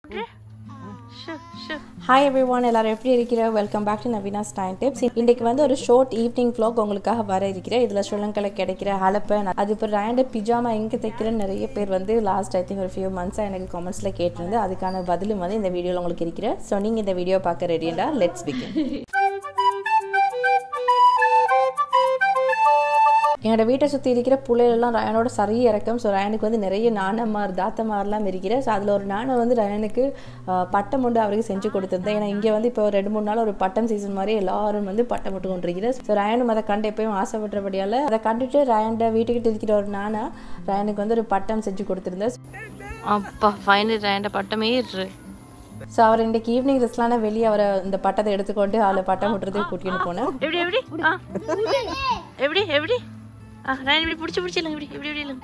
முட்டு ஷு ஷு ஹாய் எவ்ரி ஒன் எல்லாரும் எப்படி இருக்கிற வெல்கம் பேக் டு நவீனா ஸ்டைன் டிப்ஸ் இன்றைக்கு வந்து ஒரு ஷார்ட் ஈவினிங் vlog உங்களுக்காக வர இருக்கிறேன் இதில் ஸ்ரீலங்காவில் கிடைக்கிற ஹலப்பை அது இப்போ ரேண்ட பிஜாமா எங்கே தைக்கிறேன்னு நிறைய பேர் வந்து லாஸ்ட் ஐ திங்க் ஒரு ஃபியூ மந்த்ஸாக எனக்கு கமெண்ட்ஸில் கேட்டிருந்து அதுக்கான பதிலும் வந்து இந்த வீடியோவில் உங்களுக்கு இருக்கிற ஸோ நீங்கள் இந்த வீடியோ பார்க்க ரெடியா லெட்ஸ் பிகின் என்னோட வீட்டை சுற்றி இருக்கிற புள்ளைகளெல்லாம் ரயனோட சரி இறக்கம் ஸோ ரயனுக்கு வந்து நிறைய நாணமார் தாத்தமாரெலாம் இருக்கிற ஸோ அதில் ஒரு நாணம் வந்து ரயனுக்கு ஆஹ், பட்டம் உண்டு அவருக்கு செஞ்சு கொடுத்துருந்தேன் ஏன்னா இங்கே வந்து இப்போ ரெண்டு மூணு நாள் ஒரு பட்டம் சீசன் மாதிரி எல்லாரும் வந்து பட்டம் விட்டு கொண்டிருக்கிற ஸோ ரயனும் அதை கண்டு எப்பயும் ஆசைப்பட்டபடியால் அதை கண்டுட்டு ரயன்ட வீட்டுக்கிட்ட இருக்கிற ஒரு நானா ரயனுக்கு வந்து ஒரு பட்டம் செஞ்சு கொடுத்துருந்தேன் அப்பா ஃபைனல் ரெண்ட பட்டமே இரு ஸோ அவர் இன்றைக்கு ஈவினிங் ரெஸ்ட்லான வெளியே அவரை இந்த பட்டத்தை எடுத்துக்கொண்டு அதில் பட்டம் விட்டுறதுக்கு கூட்டின்னு போனேன் எப்படி எப்படி ஆ எப்படி எப்படி ஆ ரெண்டு இப்படி பிடிச்சி பிடிச்சி இல்லைங்க இப்படி இப்படி இப்படி இல்லைங்க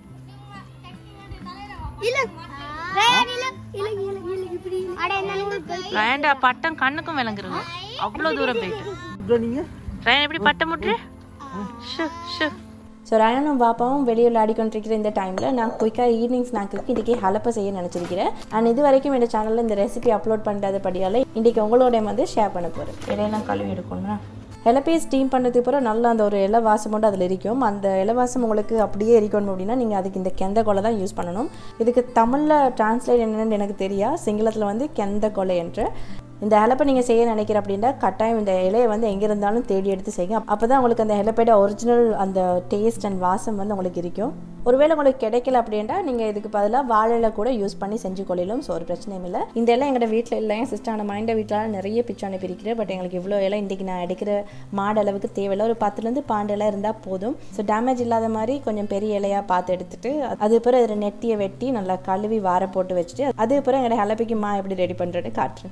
ரேண்டா பட்டம் கண்ணுக்கும் விளங்குறது அவ்வளோ தூரம் போயிட்டு ரேன் எப்படி பட்டம் முட்டு ஷு ஷு ஸோ ரயானும் பாப்பாவும் வெளியே விளையாடிக்கொண்டிருக்கிற இந்த டைமில் நான் குயிக்காக ஈவினிங் ஸ்நாக்குக்கு இன்றைக்கி ஹலப்பை செய்ய நினச்சிருக்கிறேன் அண்ட் இது வரைக்கும் இந்த சேனலில் இந்த ரெசிபி அப்லோட் பண்ணுறதுபடியால் இன்றைக்கி உங்களோட வந்து ஷேர் பண்ண போகிறேன் இலையெல்லாம் கழுவி எடுக்கணும் இலப்பையை ஸ்டீம் பண்ணதுக்கு பிறகு நல்லா அந்த ஒரு இலை வாசம் மட்டும் அதில் இருக்கும் அந்த இலை வாசம் உங்களுக்கு அப்படியே எரிக்கணும் அப்படின்னா நீங்கள் அதுக்கு இந்த கெந்த கொலை தான் யூஸ் பண்ணணும் இதுக்கு தமிழில் டிரான்ஸ்லேட் என்னென்னு எனக்கு தெரியா சிங்களத்தில் வந்து கெந்த கொலை என்று இந்த ஹெலப்பை நீங்கள் செய்ய நினைக்கிற அப்படின்னா கட்டாயம் இந்த இலையை வந்து எங்கே இருந்தாலும் தேடி எடுத்து செய்யுங்க அப்போ தான் உங்களுக்கு அந்த ஹெலப்பையோட ஒரிஜினல் அந்த டேஸ்ட் அண்ட் வாசம் வந்து உங்களுக்கு இருக்கும் ஒருவேளை உங்களுக்கு கிடைக்கல அப்படின்னா நீங்கள் இதுக்கு பதிலாக வாழை இலை கூட யூஸ் பண்ணி செஞ்சு கொள்ளிலும் ஸோ ஒரு பிரச்சனையும் இல்லை இந்த இலை எங்களோட வீட்டில் இல்லை என் சிஸ்டரான மைண்ட வீட்டில் நிறைய பிச்சு அனுப்பியிருக்கிறேன் பட் எங்களுக்கு இவ்வளோ இலை இன்றைக்கி நான் எடுக்கிற மாடு அளவுக்கு தேவையில்லை ஒரு பத்துலேருந்து பாண்டு இலை இருந்தால் போதும் ஸோ டேமேஜ் இல்லாத மாதிரி கொஞ்சம் பெரிய இலையாக பார்த்து எடுத்துட்டு அது பிறகு அதில் நெட்டியை வெட்டி நல்லா கழுவி வார போட்டு வச்சுட்டு அது பிறகு எங்களோட ஹலப்பைக்கு மா எப்படி ரெடி பண்ணுறேன்னு காட்டுறேன்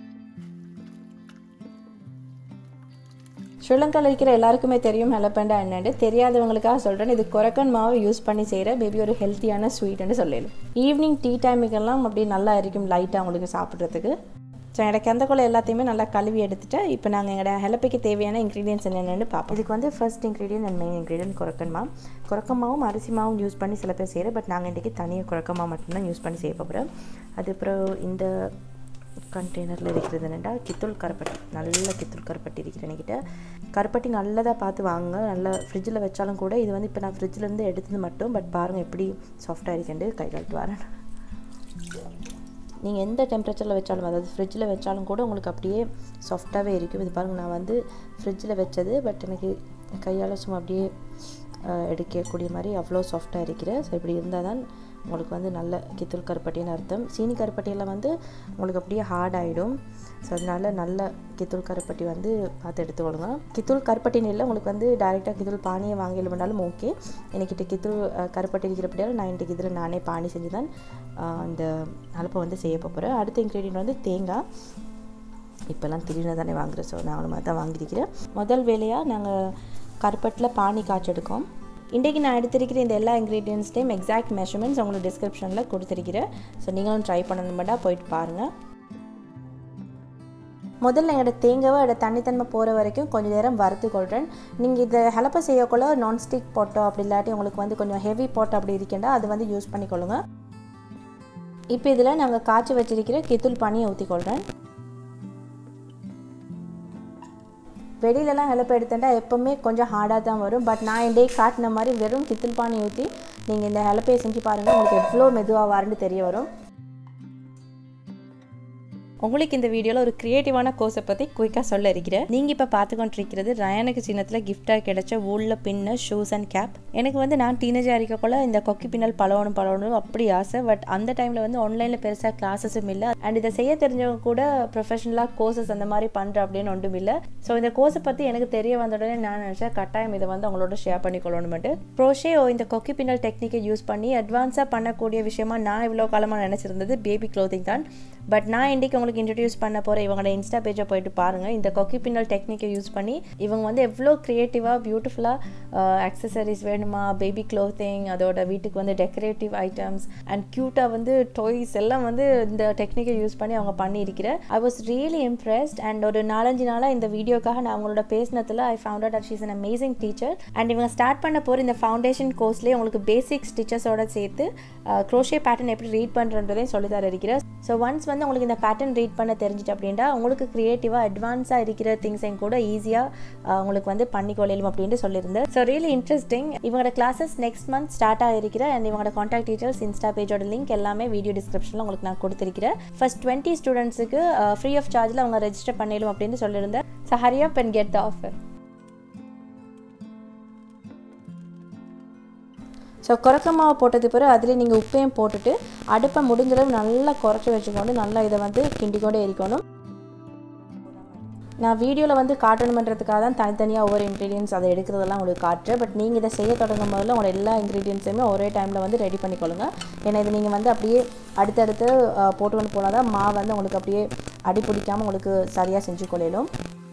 ஸ்ரீலங்காவில் இருக்கிற எல்லாருக்குமே தெரியும் ஹெலப்பண்டா என்னன்னு தெரியாதவங்களுக்காக சொல்கிறேன் இது கொரக்கன் மாவு யூஸ் பண்ணி செய்கிற மேபி ஒரு ஹெல்த்தியான ஸ்வீட்னு சொல்லலாம் ஈவினிங் டீ டைமுக்கெல்லாம் அப்படி நல்லா இருக்கும் லைட்டாக உங்களுக்கு சாப்பிட்றதுக்கு ஸோ என்னோட கெந்தக்குள்ள எல்லாத்தையுமே நல்லா கழுவி எடுத்துட்டு இப்போ நாங்கள் எங்களோட ஹெலப்பைக்கு தேவையான இன்க்ரீடியன்ஸ் என்னென்னு பார்ப்போம் இதுக்கு வந்து first ingredient and main ingredient குரக்கன் மாவு குரக்கன் மாவும் அரிசி மாவும் யூஸ் பண்ணி சில பேர் செய்கிறேன் பட் நாங்கள் இன்றைக்கி தனியாக குரக்கன் மாவு மட்டும்தான் யூஸ் பண்ணி செய்ய போகிறோம் அதுக்கப்புறம் இந்த கண்டெய்னரில் இருக்கிறது என்னென்னா கித்தூள் கருப்பட்டி நல்ல கித்தூள் கருப்பட்டி இருக்கிற என்கிட்ட கருப்பட்டி நல்லதாக பார்த்து வாங்க நல்லா ஃப்ரிட்ஜில் வச்சாலும் கூட இது வந்து இப்போ நான் ஃப்ரிட்ஜிலேருந்து எடுத்தது மட்டும் பட் பாருங்கள் எப்படி சாஃப்டாக இருக்குன்னு கை கழுத்து வரேன் நீங்கள் எந்த டெம்பரேச்சரில் வச்சாலும் அதாவது ஃப்ரிட்ஜில் வச்சாலும் கூட உங்களுக்கு அப்படியே சாஃப்டாகவே இருக்கும் இது பாருங்கள் நான் வந்து ஃப்ரிட்ஜில் வச்சது பட் எனக்கு கையால் சும்மா அப்படியே அஹ், எடுக்கக்கூடிய மாதிரி அவ்வளோ சாஃப்டாக இருக்கிற ஸோ இப்படி இருந்தால் தான் உங்களுக்கு வந்து நல்ல கித்தூள் கருப்பட்டின்னு அர்த்தம் சீனி கருப்பட்டியெல்லாம் வந்து உங்களுக்கு அப்படியே ஹார்ட் ஆகிடும் ஸோ அதனால நல்ல கித்தூள் கருப்பட்டி வந்து பார்த்து எடுத்துக்கொள்ளுங்க கித்தூள் கருப்பட்டின்னு இல்லை உங்களுக்கு வந்து டைரெக்டாக கித்தூள் பானியை வாங்கி பண்ணாலும் ஓகே எனக்கிட்ட கித்தூள் அஹ், கருப்பட்டி இருக்கிறபடியால் நான் இன்றைக்கு இதில் நானே பானி செஞ்சு தான் அஹ், இந்த அலப்பை வந்து செய்ய போகிறேன் அடுத்த இன்க்ரீடியன்ட் வந்து தேங்காய் இப்போல்லாம் திடீர்னு தானே வாங்குறேன் ஸோ நாங்களும் மாதிரி தான் வாங்கியிருக்கிறேன் முதல் வேலையாக நாங்கள் கருப்பட்டில் பானி காய்ச்செடுக்கோம் இன்றைக்கி நான் எடுத்திருக்கிற இந்த எல்லா இன்க்ரீடியன்ஸ்டையும் எக்ஸாக்ட் மெஷர்மெண்ட்ஸ் உங்களுக்கு டிஸ்கிரிப்ஷனில் கொடுத்துருக்கிறேன் ஸோ நீங்களும் ட்ரை பண்ணணுமெண்டா போயிட்டு பாருங்கள் முதல்ல என்னோட தேங்காவை அதோட தண்ணித்தன்மை போகிற வரைக்கும் கொஞ்சம் நேரம் வறுத்து கொள்கிறேன் நீங்கள் இதை ஹெலப்பை செய்யக்குள்ள நான்ஸ்டிக் போட்டோ அப்படி இல்லாட்டி உங்களுக்கு வந்து கொஞ்சம் ஹெவி போட்டோ அப்படி இருக்கேண்டா அது வந்து யூஸ் பண்ணிக்கொள்ளுங்க இப்போ இதில் நாங்கள் காய்ச்சி வச்சிருக்கிற கித்தூள் பானியை ஊற்றிக்கொள்கிறேன் வெளியிலலாம் ஹெல்ப் எடுத்தேன்டா எப்போவுமே கொஞ்சம் ஹார்டாக தான் வரும் பட் நான் என் டே காட்டின மாதிரி வெறும் கித்தல் பானி ஊற்றி நீங்கள் இந்த ஹெலப்பையை செஞ்சு பாருங்கள் உங்களுக்கு எவ்வளோ மெதுவாக வாருன்னு தெரிய வரும் உங்களுக்கு இந்த வீடியோவில் ஒரு கிரியேட்டிவான கோர்ஸை பற்றி குயிக்காக சொல்ல இருக்கிறேன் நீங்கள் இப்போ பார்த்துக்கொண்டிருக்கிறது ரயானுக்கு சின்னத்தில் கிஃப்டாக கிடைச்ச ஊழில் பின்ன ஷூஸ் அண்ட் கேப் எனக்கு வந்து நான் டீனேஜாக இருக்கக்குள்ள இந்த கொக்கி பின்னல் பழகணும் பழகணும் அப்படி ஆசை பட் அந்த டைமில் வந்து ஆன்லைனில் பெருசாக கிளாஸஸும் இல்லை அண்ட் இதை செய்ய தெரிஞ்சவங்க கூட ப்ரொஃபஷனலாக கோர்சஸ் அந்த மாதிரி பண்ணுற அப்படின்னு ஒன்றும் இல்லை ஸோ இந்த கோர்ஸை பற்றி எனக்கு தெரிய வந்த உடனே நான் நினச்சேன் கட்டாயம் இதை வந்து அவங்களோட ஷேர் பண்ணிக்கொள்ளணுமெட்டு ப்ரோஷே இந்த கொக்கி பின்னல் டெக்னிக்கை யூஸ் பண்ணி அட்வான்ஸாக பண்ணக்கூடிய விஷயமா நான் இவ்வளோ காலமாக நினச்சிருந்தது பேபி க்ளோத்திங் தான் பட் நான் இன்றைக்கி உங்களுக்கு இன்ட்ரடியூஸ் பண்ண போகிற இவங்களோட இன்ஸ்டா பேஜை போயிட்டு பாருங்கள் இந்த கொக்கி பின்னல் டெக்னிக்கை யூஸ் பண்ணி இவங்க வந்து எவ்வளோ க்ரியேட்டிவாக பியூட்டிஃபுல்லாக அக்சசரிஸ் வேணுமா பேபி க்ளோத்திங் அதோட வீட்டுக்கு வந்து டெக்கரேட்டிவ் ஐட்டம்ஸ் அண்ட் க்யூட்டாக வந்து டாய்ஸ் எல்லாம் வந்து இந்த டெக்னிக்கை யூஸ் பண்ணி அவங்க பண்ணியிருக்கிறேன் I was really impressed and ஒரு நாலஞ்சு நாளாக இந்த வீடியோக்காக நான் அவங்களோட பேசினதில் I found out she's an amazing teacher and இவங்க ஸ்டார்ட் பண்ண போகிற இந்த ஃபவுண்டேஷன் கோர்ஸ்லேயே உங்களுக்கு பேசிக் ஸ்டிச்சஸோட சேர்த்து க்ரோஷே பேட்டர்ன் எப்படி ரீட் பண்ணுறன்றதையும் சொல்லி தர இருக்கிறேன் ஸோ ஒன்ஸ் வந்து உங்களுக்கு இந்த பேட்டர்ன் ரீட் பண்ண தெரிஞ்சிட்டு அப்படின்னா உங்களுக்கு க்ரியேட்டிவாக அட்வான்ஸாக இருக்கிற திங்ஸையும் கூட ஈஸியாக உங்களுக்கு வந்து பண்ணிக்கொள்ளும் அப்படின்ட்டு சொல்லியிருந்தேன் ஸோ ரியலி இன்ட்ரெஸ்டிங் இவங்களோட கிளாஸஸ் நெக்ஸ்ட் மந்த் ஸ்டார்ட் ஆகிருக்கிற அண்ட் இவங்களோட காண்டாக்ட் டீட்டெயில்ஸ் இன்ஸ்டா பேஜோட லிங்க் எல்லாமே வீடியோ டிஸ்கிரிப்ஷனில் உங்களுக்கு நான் கொடுத்துருக்கிறேன் ஃபர்ஸ்ட் டுவெண்ட்டி ஸ்டூடெண்ட்ஸுக்கு ஃப்ரீ ஆஃப் சார்ஜில் அவங்க ரெஜிஸ்டர் பண்ணிடும் அப்படின்னு சொல்லியிருந்தேன் so hurry up and get the offer so குறக்க மாவு போட்டது பிறகு அதில் நீங்கள் உப்பையும் போட்டுட்டு அடுப்பை முடிஞ்சளவு நல்லா குறைச்சி வச்சுக்கொண்டு நல்லா இதை வந்து கிண்டிக்கொண்டே இருக்கணும் நான் வீடியோவில் வந்து காட்டணுமன்றதுக்காக தான் தனித்தனியாக ஒவ்வொரு இன்க்ரீடியன்ஸ் அதை எடுக்கிறதெல்லாம் உங்களுக்கு காட்டுறேன் பட் நீங்கள் இதை செய்ய தொடங்கும் போதில் உங்களோட எல்லா இன்க்ரீடியன்ஸையுமே ஒரே டைமில் வந்து ரெடி பண்ணிக்கொள்ளுங்க ஏன்னா இது நீங்கள் வந்து அப்படியே அடுத்தடுத்து போட்டு கொண்டு போனால் தான் மாவு வந்து உங்களுக்கு அப்படியே அடி பிடிக்காமல் உங்களுக்கு சரியாக செஞ்சு கொள்ளிடும்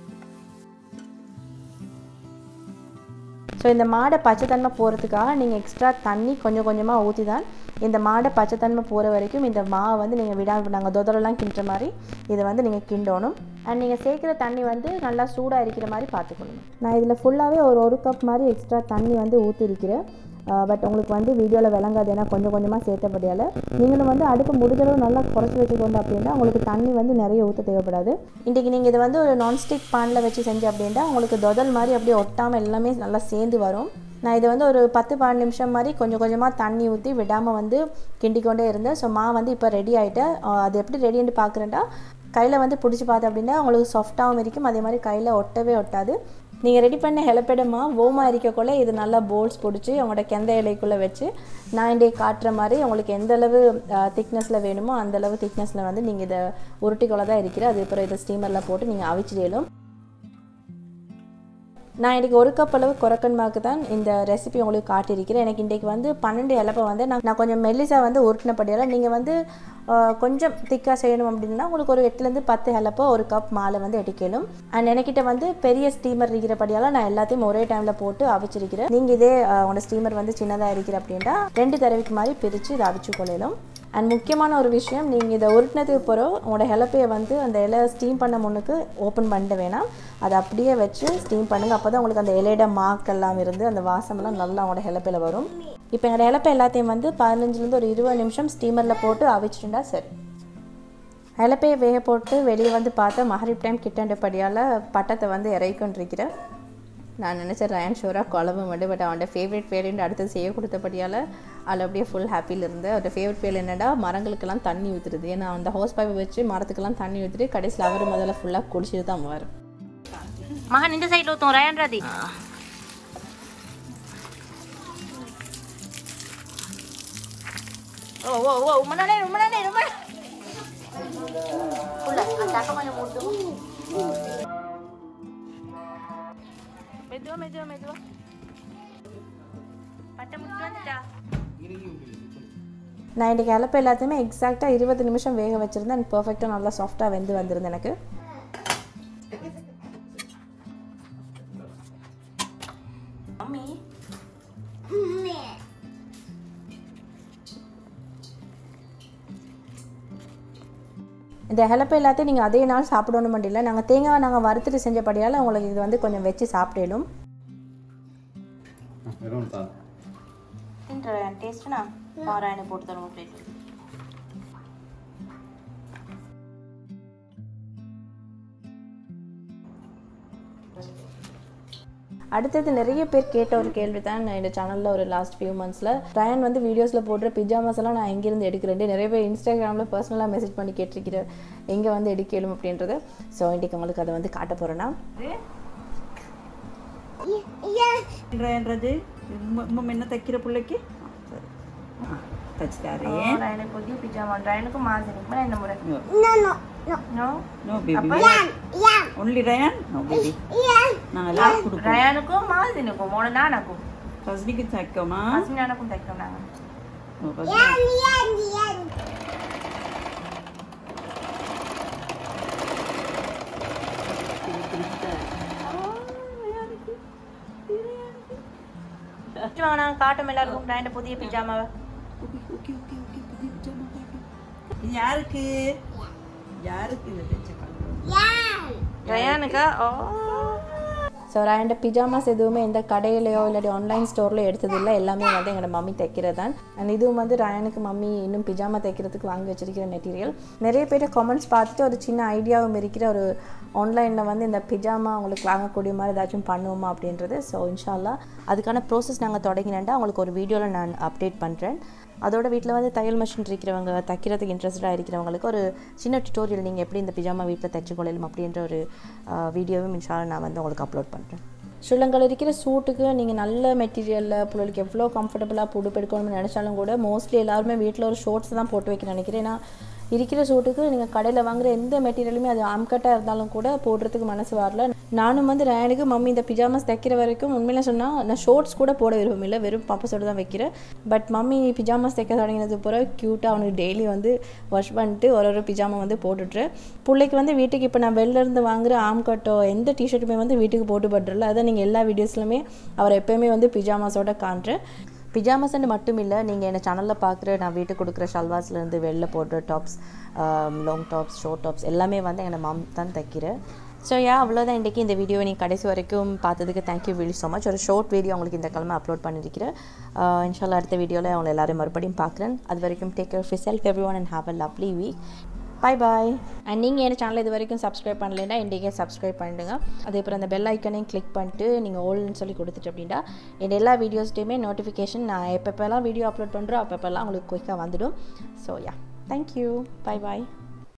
ஸோ இந்த மாடை பச்சைத்தன்மை போகிறதுக்காக நீங்கள் எக்ஸ்ட்ரா தண்ணி கொஞ்சம் கொஞ்சமாக ஊற்றி தான் இந்த மாடை பச்சைத்தன்மை போகிற வரைக்கும் இந்த மாவை வந்து நீங்கள் விடாமல் நாங்கள் தொதரெல்லாம் கிண்டுற மாதிரி இதை வந்து நீங்கள் கிண்டணும் அண்ட் நீங்கள் சேர்க்குற தண்ணி வந்து நல்லா சூடாக இருக்கிற மாதிரி பார்த்துக்கணும் நான் இதில் ஃபுல்லாகவே ஒரு ஒரு கப் மாதிரி எக்ஸ்ட்ரா தண்ணி வந்து ஊற்றிருக்கிறேன் பட் உங்களுக்கு வந்து வீடியோவில் விளங்காது ஏன்னா கொஞ்சம் கொஞ்சமாக சேர்த்தபடியால் நீங்களும் வந்து அடுப்பு முடிஞ்சளவு நல்லா குறைச்சி வச்சுக்கொண்டு அப்படின்னா உங்களுக்கு தண்ணி வந்து நிறைய ஊற்ற தேவைப்படாது இன்றைக்கி நீங்கள் இதை வந்து ஒரு நான்ஸ்டிக் பானில் வச்சு செஞ்சு அப்படின்னா உங்களுக்கு தொதல் மாதிரி அப்படியே ஒட்டாமல் எல்லாமே நல்லா சேர்ந்து வரும் நான் இதை வந்து ஒரு பத்து பன்னெண்டு நிமிஷம் மாதிரி கொஞ்சம் கொஞ்சமாக தண்ணி ஊற்றி விடாமல் வந்து கிண்டிக்கொண்டே இருந்தேன் ஸோ மா வந்து இப்போ ரெடி ஆகிட்டு அது எப்படி ரெடின்னு பார்க்குறேன்டா கையில் வந்து பிடிச்சி பார்த்தேன் அப்படின்னா உங்களுக்கு சாஃப்டாகவும் இருக்கும் அதே மாதிரி கையில் ஒட்டவே ஒட்டாது நீங்கள் ரெடி பண்ண ஹெலப்படமா ஓமாக இருக்கக்குள்ளே இது நல்லா போல்ஸ் பிடிச்சி உங்களோட கெந்த இலைக்குள்ளே வச்சு நான் இன்றைக்கு காட்டுற மாதிரி உங்களுக்கு எந்த அளவு திக்னஸில் வேணுமோ அந்த அளவு திக்னஸில் வந்து நீங்கள் இதை உருட்டிக்குள்ளே தான் இருக்கிற அது அப்புறம் இதை ஸ்டீமரில் போட்டு நீங்கள் அவிச்சிடலும் நான் இன்றைக்கி ஒரு கப் அளவு குரக்கன்மாக்கு தான் இந்த ரெசிபி உங்களுக்கு காட்டியிருக்கிறேன் எனக்கு இன்றைக்கி வந்து பன்னெண்டு இலப்பை வந்து நான் நான் கொஞ்சம் மெல்லிசாக வந்து உருட்டினப்படியால் நீங்கள் வந்து கொஞ்சம் திக்காக செய்யணும் அப்படின்னா உங்களுக்கு ஒரு எட்டுலேருந்து பத்து இலப்போ ஒரு கப் மாலை வந்து எடுக்கணும் அண்ட் எனக்கிட்ட வந்து பெரிய ஸ்டீமர் இருக்கிறபடியால் நான் எல்லாத்தையும் ஒரே டைமில் போட்டு அவிச்சிருக்கிறேன் நீங்கள் இதே உங்களோட ஸ்டீமர் வந்து சின்னதாக இருக்கிற அப்படின்னா ரெண்டு தடவைக்கு மாதிரி பிரித்து இதை அவிச்சு கொள்ளலாம் அண்ட் முக்கியமான ஒரு விஷயம் நீங்கள் இதை உருட்டினதுக்கு பிறகு உங்களோட இலப்பையை வந்து அந்த இலை ஸ்டீம் பண்ண முன்னுக்கு ஓப்பன் பண்ணிட்டு வேணாம் அதை அப்படியே வச்சு ஸ்டீம் பண்ணுங்கள் அப்போ தான் உங்களுக்கு அந்த இலையோட மாக்கெல்லாம் இருந்து அந்த வாசமெல்லாம் நல்லா உங்களோட இலப்பையில் வரும் இப்போ எங்களோட இலப்பை எல்லாத்தையும் வந்து பதினஞ்சுலேருந்து ஒரு இருபது நிமிஷம் ஸ்டீமரில் போட்டு அவிச்சிட்டுண்டா சரி இலப்பையை வேக போட்டு வெளியே வந்து பார்த்தா மஹரிப் டைம் கிட்டண்டபடியால் பட்டத்தை வந்து இறக்கின்றிருக்கிறேன் நான் நினச்சேன் ரயன் ஷோராக குழம்பு மட்டும் பட் அவனோட ஃபேவரட் பேருன்னு அடுத்தது செய்ய கொடுத்தபடியால் அதில் அப்படியே ஃபுல் ஹாப்பியில் இருந்தேன் அவரோட ஃபேவரட் பேர் என்னடா மரங்களுக்கெல்லாம் தண்ணி ஊற்றுறது ஏன்னா அந்த ஹோஸ் பைப்பை வச்சு மரத்துக்கெல்லாம் தண்ணி ஊற்றிட்டு கடைசியில் அவர் முதல்ல ஃபுல்லாக குடிச்சிட்டு தான் வரும் மகன் இந்த சைடில் ஊற்றும் ரயன்றாதி ஓ ஓ ஓ உம்மனானே உம்மனானே ரொம்ப உள்ள அந்த அக்கா கொஞ்சம் மூட்டு மெதுவா மெதுவா மெதுவா பட்டை முட்டு வந்துட்டா நான் இன்றைக்கி இலப்பை எல்லாத்தையுமே எக்ஸாக்டாக இருபது நிமிஷம் வேக வச்சுருந்தேன் அண்ட் பர்ஃபெக்டாக நல்லா சாஃப்டாக வெந்து வந்திருந்தேன் எனக்கு மம்மி இந்த ஹெலப்பை எல்லாத்தையும் நீங்கள் அதே நாள் சாப்பிடணும் இல்லை நாங்கள் தேங்காய் நாங்கள் வறுத்துட்டு செஞ்சபடியால் உங்களுக்கு இது வந்து கொஞ்சம் வச்சு சாப்பிடலும் தின்றேன் டேஸ்ட்னா பாராயணை போட்டு தருவோம் பிளேட் அடுத்தது நிறைய பேர் கேட்ட ஒரு கேள்வி தான் நான் இந்த சேனலில் ஒரு லாஸ்ட் ஃபியூ மந்த்ஸில் ரயன் வந்து வீடியோஸில் போடுற பிஜாமாஸ் எல்லாம் நான் எங்கேருந்து எடுக்கிறேன் நிறைய பேர் இன்ஸ்டாகிராமில் பர்சனலாக மெசேஜ் பண்ணி கேட்டிருக்கிறேன் எங்கே வந்து எடுக்கலும் அப்படின்றது ஸோ இன்றைக்கு உங்களுக்கு அதை வந்து காட்ட போகிறேன்னா என்றது உம்ம என்ன தைக்கிற பிள்ளைக்கு சரி ஆ, தச்சு தாரேன் ரயனுக்கு புதிய பிஜாமா ரயனுக்கும் மாதிரி இருக்குமா இந்த முறை no no baby only rayon no baby நாங்கள் எல்லாரும் கொடுப்போம் ரயானுக்கும் மாதினுக்கும் மோட நானக்கும் ஃபஸ்டிக்கு தைக்கோமா ஹஸ்மினானுக்கும் தைக்கிறோம் நாங்கள் ஓ, first பிடிச்சிட்டு வாங்க நாங்கள் காட்டும் எல்லாருக்கும் நான் புதிய பிஜாமாவை ஓகே ஓகே ஓகே ஓகே புதிய பிஜாமா காட்டும் இது யாருக்கு யாருக்கு இது தைச்ச காட்டும் ரயானுக்கா ஓ ஸோ ரெண்டு பிஜாமாஸ் எதுவுமே எந்த கடையிலையோ இல்லாட்டி ஆன்லைன் ஸ்டோர்லையோ எடுத்ததில்லை எல்லாமே வந்து எங்களோட மம்மி தைக்கிறது தான் அண்ட் இதுவும் வந்து ரயானுக்கு மம்மி இன்னும் பிஜாமா தைக்கிறதுக்கு வாங்கி வச்சிருக்கிற மெட்டீரியல் நிறைய பேர் கமெண்ட்ஸ் பார்த்துட்டு ஒரு சின்ன ஐடியாவும் இருக்கிற ஒரு ஆன்லைனில் வந்து இந்த பிஜாமா அவங்களுக்கு வாங்கக்கூடிய மாதிரி ஏதாச்சும் பண்ணுவோமா அப்படின்றது ஸோ இன்ஷால்லா அதுக்கான ப்ரோசஸ் நாங்கள் தொடங்கினேன்டா அவங்களுக்கு ஒரு வீடியோவில் நான் அப்டேட் பண்ணுறேன் அதோட வீட்டில் வந்து தையல் மிஷின் இருக்கிறவங்க தைக்கிறதுக்கு இன்ட்ரெஸ்டாக இருக்கிறவங்களுக்கு ஒரு சின்ன டியூட்டோரியல் நீங்கள் எப்படி இந்த பிஜாமா வீட்டில் தைச்சு கொள்ளலாம் அப்படின்ற ஒரு வீடியோவும் இன்ஷால்லா நான் வந்து உங்களுக்கு அப்லோட் பண்ணுறேன் ஸ்ரீலங்காவில் இருக்கிற சூட்டுக்கு நீங்கள் நல்ல மெட்டீரியலில் பிள்ளைகளுக்கு எவ்வளோ கம்ஃபர்டபுளாக புடுப்பு எடுக்கணும்னு நினச்சாலும் கூட மோஸ்ட்லி எல்லாருமே வீட்டில் ஒரு ஷோர்ட்ஸ் தான் போட்டு வைக்க நினைக்கிறேன் ஏன்னா இருக்கிற சூட்டுக்கு நீங்கள் கடையில் வாங்குற எந்த மெட்டீரியலுமே அது ஆம்கட்டாக இருந்தாலும் கூட போடுறதுக்கு மனசு வரல நானும் வந்து ரேனுக்கு மம்மி இந்த பிஜாமாஸ் தைக்கிற வரைக்கும் உண்மையில சொன்னால் நான் ஷோர்ட்ஸ் கூட போட விரும்பம் இல்லை வெறும் பப்பஸோடு தான் வைக்கிறேன் பட் மம்மி பிஜாமாஸ் தைக்க தொடங்கினது பிறகு க்யூட்டாக அவனுக்கு டெய்லி வந்து வாஷ் பண்ணிட்டு ஒரு ஒரு பிஜாமா வந்து போட்டுட்டு பிள்ளைக்கு வந்து வீட்டுக்கு இப்போ நான் வெளில இருந்து வாங்குற ஆம்கட்டோ எந்த டிஷர்ட்டுமே வந்து வீட்டுக்கு போட்டு பட்டுறல அதை நீங்கள் எல்லா வீடியோஸ்லையுமே அவர் எப்போயுமே வந்து பிஜாமாஸோட காண்றேன் பிஜாமாஸ்ன்னு மட்டும் இல்லை நீங்கள் என்ன சேனலில் பார்க்குற நான் வீட்டுக்கு கொடுக்குற ஷல்வாஸ்லேருந்து வெளில போடுற tops long tops short tops எல்லாமே வந்து எங்கள் மாம் தான் தைக்கிறேன் ஸோ யா அவ்வளோதான் இன்றைக்கி இந்த வீடியோ நீ கடைசி வரைக்கும் பார்த்ததுக்கு தேங்க்யூ வெரி ஸோ மச் ஒரு ஷார்ட் வீடியோ உங்களுக்கு இந்த கிழமை அப்லோட் பண்ணியிருக்கிறேன் இன்ஷால்லா அடுத்த வீடியோவில் அவங்களை எல்லாரும் மறுபடியும் பார்க்குறேன் அது வரைக்கும் டேக் கேர் ஃபிஸ் self everyone and have a lovely week bye bye and நீங்கள் என் சேனல் இது வரைக்கும் சப்ஸ்கிரைப் பண்ணலைன்னா இன்றைக்கே சப்ஸ்கிரைப் பண்ணிடுங்க அதே அப்புறம் அந்த பெல் ஐக்கனையும் கிளிக் பண்ணிட்டு நீங்கள் ஓல்னு சொல்லி கொடுத்துட்டு அப்படின்னா என் எல்லா வீடியோஸ்டையுமே நோட்டிஃபிகேஷன் நான் எப்பப்பெல்லாம் வீடியோ அப்லோட் பண்ணுறோம் அப்பப்பெல்லாம் உங்களுக்கு குயிக்காக வந்துடும் ஸோ யா தேங்க்யூ பை பாய்